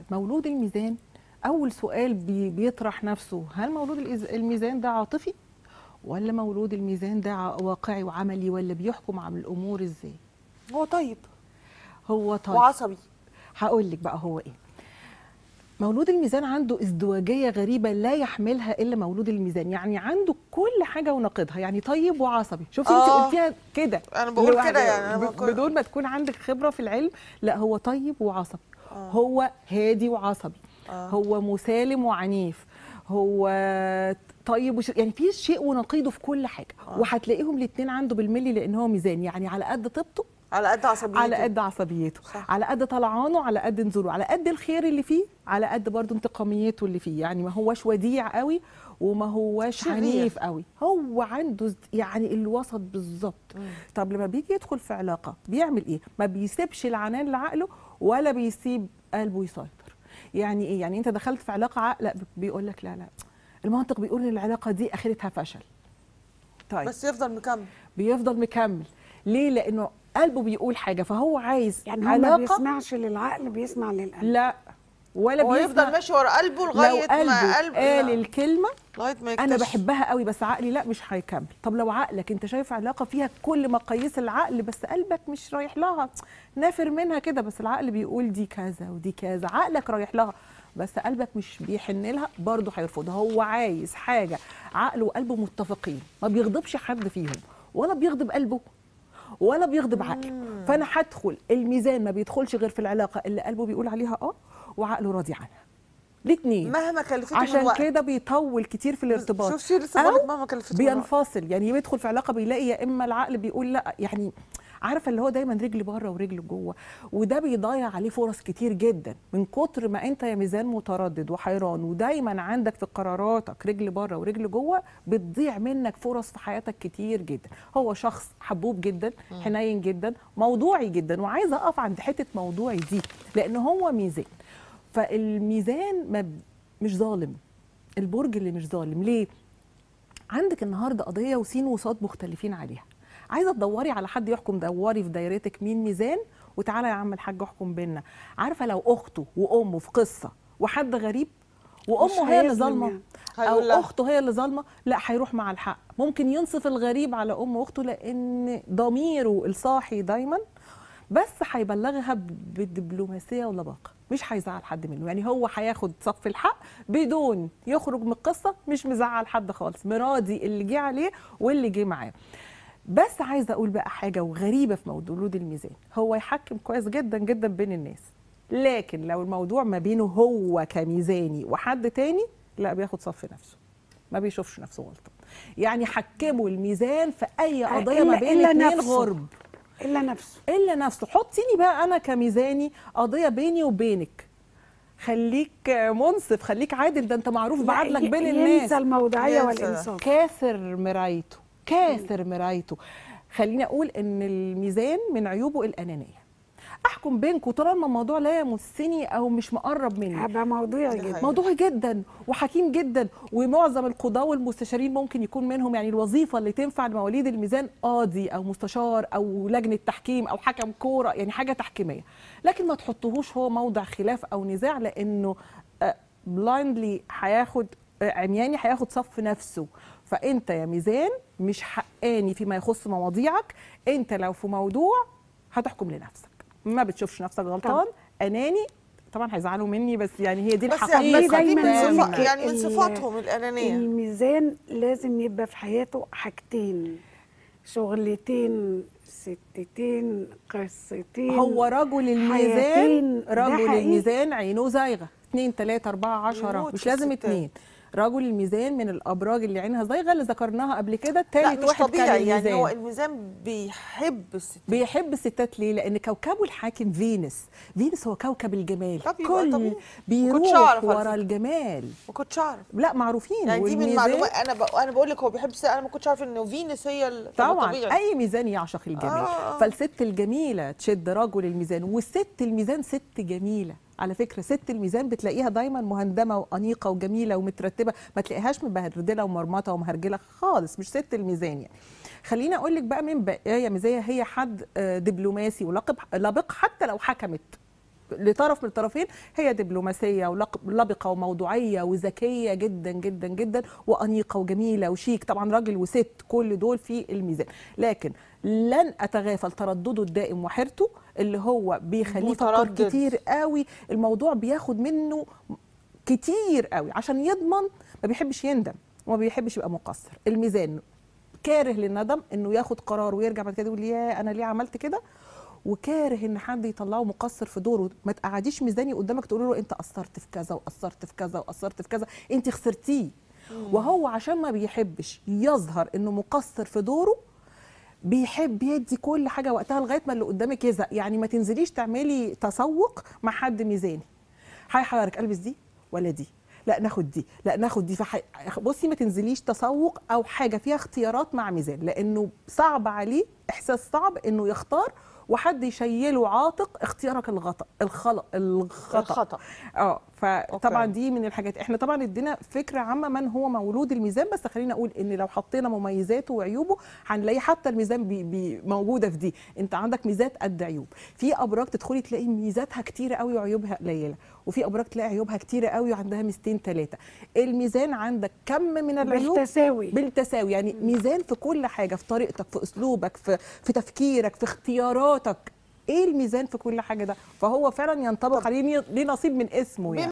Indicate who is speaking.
Speaker 1: مولود الميزان اول سؤال بي بيطرح نفسه هل مولود الإز- الميزان ده عاطفي ولا مولود الميزان ده ع- واقعي وعملي ولا بيحكم على الامور ازاي
Speaker 2: هو طيب
Speaker 1: هو طيب
Speaker 2: وعصبي
Speaker 1: هقول لك بقى هو ايه مولود الميزان عنده ازدواجيه غريبه لا يحملها الا مولود الميزان يعني عنده كل حاجه ونقيضها يعني طيب وعصبي شوفي انت
Speaker 2: آه.
Speaker 1: قلتيها كده
Speaker 2: أنا بقول
Speaker 1: لوحدها،
Speaker 2: كده يعني، أنا
Speaker 1: ب-
Speaker 2: بقول-
Speaker 1: بدون ما تكون عندك خبره في العلم لا هو طيب وعصبي
Speaker 2: آه.
Speaker 1: هو هادي وعصبي
Speaker 2: آه.
Speaker 1: هو مسالم وعنيف هو طيب وش... يعني في شيء ونقيضه في كل حاجه
Speaker 2: آه.
Speaker 1: وهتلاقيهم الاثنين عنده بالملي لان هو ميزان يعني على قد طيبته
Speaker 2: على قد عصبيته
Speaker 1: على قد عصبيته
Speaker 2: صح.
Speaker 1: على قد طلعانه على قد نزوله على قد الخير اللي فيه على قد برضه انتقاميته اللي فيه يعني ما هوش وديع قوي وما هوش
Speaker 2: شرير.
Speaker 1: عنيف قوي هو عنده ز- يعني الوسط بالظبط
Speaker 2: مم.
Speaker 1: طب لما بيجي يدخل في علاقه بيعمل ايه ما بيسيبش العنان لعقله ولا بيسيب قلبه يسيطر يعني ايه يعني انت دخلت في علاقه عقلك بيقول لك لا لا المنطق بيقول ان العلاقه دي اخرتها فشل طيب
Speaker 2: بس يفضل مكمل
Speaker 1: بيفضل مكمل ليه لانه قلبه بيقول حاجه فهو عايز
Speaker 3: يعني هو ما
Speaker 1: علاقه
Speaker 3: بيسمعش للعقل بيسمع للقلب
Speaker 1: لا ولا
Speaker 2: هو يفضل
Speaker 1: بيسمع
Speaker 2: ماشي ورا قلبه
Speaker 1: لو
Speaker 2: لغايه
Speaker 1: قلبه
Speaker 2: ما قلب
Speaker 1: قال
Speaker 2: لا،
Speaker 1: الكلمه
Speaker 2: لغايه ما يكتشف
Speaker 1: انا بحبها قوي بس عقلي لا مش هيكمل طب لو عقلك انت شايف علاقه فيها كل مقاييس العقل بس قلبك مش رايح لها نافر منها كده بس العقل بيقول دي كذا ودي كذا عقلك رايح لها بس قلبك مش بيحن لها برضه هيرفضها هو عايز حاجه عقله وقلبه متفقين ما بيغضبش حد فيهم ولا بيغضب قلبه ولا بيغضب عقله فانا هدخل الميزان ما بيدخلش غير في العلاقه اللي قلبه بيقول عليها اه وعقله راضي عنها الاثنين
Speaker 2: مهما كلفته من
Speaker 1: عشان
Speaker 2: وقت
Speaker 1: كده بيطول كتير في الارتباط
Speaker 2: شوف لسه
Speaker 1: أو
Speaker 2: بقول لك مهما كلفته من وقت
Speaker 1: بينفصل يعني يدخل في علاقه بيلاقي يا اما العقل بيقول لا يعني عارفه اللي هو دايما رجل بره ورجل جوه وده بيضيع عليه فرص كتير جدا من كتر ما انت يا ميزان متردد وحيران ودايما عندك في قراراتك رجل بره ورجل جوه بتضيع منك فرص في حياتك كتير جدا هو شخص حبوب جدا حنين جدا موضوعي جدا وعايزه اقف عند حته موضوعي دي لان هو ميزان فالميزان ما ب- مش ظالم البرج اللي مش ظالم ليه عندك النهارده قضيه وسين وصاد مختلفين عليها عايزه تدوري على حد يحكم دوري في دايرتك مين ميزان وتعالى يا عم الحاج احكم بينا عارفه لو اخته وامه في قصه وحد غريب وامه هي اللي
Speaker 3: هيظلم
Speaker 1: ظالمه
Speaker 3: يعني.
Speaker 1: او
Speaker 2: هيقول لها.
Speaker 1: اخته هي اللي ظالمه لا هيروح مع الحق ممكن ينصف الغريب على ام واخته لان ضميره الصاحي دايما بس هيبلغها ب- بالدبلوماسيه ولباقه مش هيزعل حد منه يعني هو هياخد صف الحق بدون يخرج من القصه مش مزعل حد خالص مراضي اللي جه عليه واللي جه معاه بس عايزه اقول بقى حاجه وغريبه في مولود الميزان هو يحكم كويس جدا جدا بين الناس لكن لو الموضوع ما بينه هو كميزاني وحد تاني لا بياخد صف نفسه ما بيشوفش نفسه غلطان يعني حكموا الميزان في اي قضيه ما
Speaker 3: إلا-
Speaker 1: بين
Speaker 3: إلا
Speaker 1: اتنين
Speaker 3: نفسه.
Speaker 1: غرب
Speaker 3: الا نفسه
Speaker 1: الا نفسه حطيني بقى انا كميزاني قضيه بيني وبينك خليك منصف خليك عادل ده انت معروف بعدلك
Speaker 3: ي-
Speaker 1: بين الناس
Speaker 3: ينسى الموضوعيه
Speaker 2: ينسى.
Speaker 3: والانصاف
Speaker 1: كاسر مرايته كاسر مرايته خليني اقول ان الميزان من عيوبه الانانيه احكم بينكم طالما الموضوع لا يمسني او مش مقرب مني
Speaker 3: هبقى موضوعي
Speaker 2: دي
Speaker 3: جدا
Speaker 2: حقيقة.
Speaker 1: موضوعي جدا وحكيم جدا ومعظم القضاة والمستشارين ممكن يكون منهم يعني الوظيفة اللي تنفع لمواليد الميزان قاضي أو مستشار أو لجنة تحكيم أو حكم كورة يعني حاجة تحكيمية لكن ما تحطهوش هو موضع خلاف أو نزاع لأنه بلايندلي هياخد آه، عمياني هياخد صف نفسه فأنت يا ميزان مش حقاني فيما يخص مواضيعك أنت لو في موضوع هتحكم لنفسك ما بتشوفش نفسك غلطان أناني طبعا هيزعلوا مني بس يعني هي دي
Speaker 2: بس
Speaker 1: الحقيقه
Speaker 2: يعني بس دي من
Speaker 3: دايماً
Speaker 2: صفات يعني من
Speaker 3: ال-
Speaker 2: صفاتهم الانانيه
Speaker 3: الميزان لازم يبقى في حياته حاجتين شغلتين ستتين قصتين
Speaker 1: هو رجل الميزان
Speaker 3: حياتين. ده
Speaker 1: رجل
Speaker 3: حقيقي.
Speaker 1: الميزان عينه زايغه 2 3 4 10
Speaker 2: يموت
Speaker 1: مش
Speaker 2: في
Speaker 1: لازم
Speaker 2: الستات.
Speaker 1: اتنين رجل الميزان من الابراج اللي عينها زايغه اللي ذكرناها قبل كده
Speaker 2: لا
Speaker 1: تالت
Speaker 2: مش
Speaker 1: واحد كان
Speaker 2: طبيعي يعني هو
Speaker 1: الميزان
Speaker 2: الميزان بيحب الست
Speaker 1: بيحب الستات ليه؟ لأن كوكبه الحاكم فينوس، فينوس هو كوكب الجمال،
Speaker 2: طب يبقى
Speaker 1: كل
Speaker 2: طبيعي.
Speaker 1: بيروح
Speaker 2: أعرف على
Speaker 1: ورا
Speaker 2: فكرة.
Speaker 1: الجمال،
Speaker 2: ما كنتش اعرف
Speaker 1: لا معروفين
Speaker 2: يعني دي من
Speaker 1: والميزان-
Speaker 2: معلومات انا ب... انا بقول لك هو بيحب الست انا ما كنتش عارف انه فينوس هي ال... طب
Speaker 1: طبعا
Speaker 2: طبيعي.
Speaker 1: اي ميزان يعشق الجمال
Speaker 2: آه.
Speaker 1: آه. فالست الجميله تشد رجل الميزان والست الميزان ست جميله على فكره ست الميزان بتلاقيها دايما مهندمه وانيقه وجميله ومترتبه ما تلاقيهاش مبهدله ومرمطه ومهرجله خالص مش ست الميزان يعني خليني اقول لك بقى من بقايا مزايا هي حد آه، دبلوماسي ولقب لبق حتى لو حكمت لطرف من الطرفين هي دبلوماسيه ولبقه وموضوعيه وذكيه جدا جدا جدا وانيقه وجميله وشيك طبعا راجل وست كل دول في الميزان لكن لن اتغافل تردده الدائم وحيرته اللي هو بيخليه يفكر
Speaker 2: متردد.
Speaker 1: كتير قوي الموضوع بياخد منه كتير قوي عشان يضمن ما بيحبش يندم وما بيحبش يبقى مقصر الميزان كاره للندم انه ياخد قرار ويرجع بعد كده يقول يا انا ليه عملت كده وكاره ان حد يطلعه مقصر في دوره ما تقعديش ميزاني قدامك تقولي له انت قصرت في كذا وقصرت في كذا وقصرت في كذا انت خسرتيه وهو عشان ما بيحبش يظهر انه مقصر في دوره بيحب يدي كل حاجه وقتها لغايه ما اللي قدامك يزهق يعني ما تنزليش تعملي تسوق مع حد ميزاني هاي حضرتك البس دي ولا دي لا ناخد دي لا ناخد دي فحي... بصي ما تنزليش تسوق او حاجه فيها اختيارات مع ميزان لانه صعب عليه احساس صعب انه يختار وحد يشيله عاتق اختيارك الغطا الخلق الخطا
Speaker 2: الخطأ.
Speaker 1: اه فطبعا
Speaker 2: أوكي.
Speaker 1: دي من الحاجات احنا طبعا ادينا فكره عامه من هو مولود الميزان بس خلينا اقول ان لو حطينا مميزاته وعيوبه هنلاقي حتى الميزان بي بي موجوده في دي انت عندك ميزات قد عيوب في ابراج تدخلي تلاقي ميزاتها كتيره قوي وعيوبها قليله وفي ابراج تلاقي عيوبها كتيره قوي وعندها ميزتين ثلاثه الميزان عندك كم من العيوب
Speaker 3: بالتساوي
Speaker 1: بالتساوي يعني ميزان في كل حاجه في طريقتك في اسلوبك في في تفكيرك في اختياراتك ايه الميزان في كل حاجه ده فهو فعلا ينطبق عليه ليه نصيب من اسمه يعني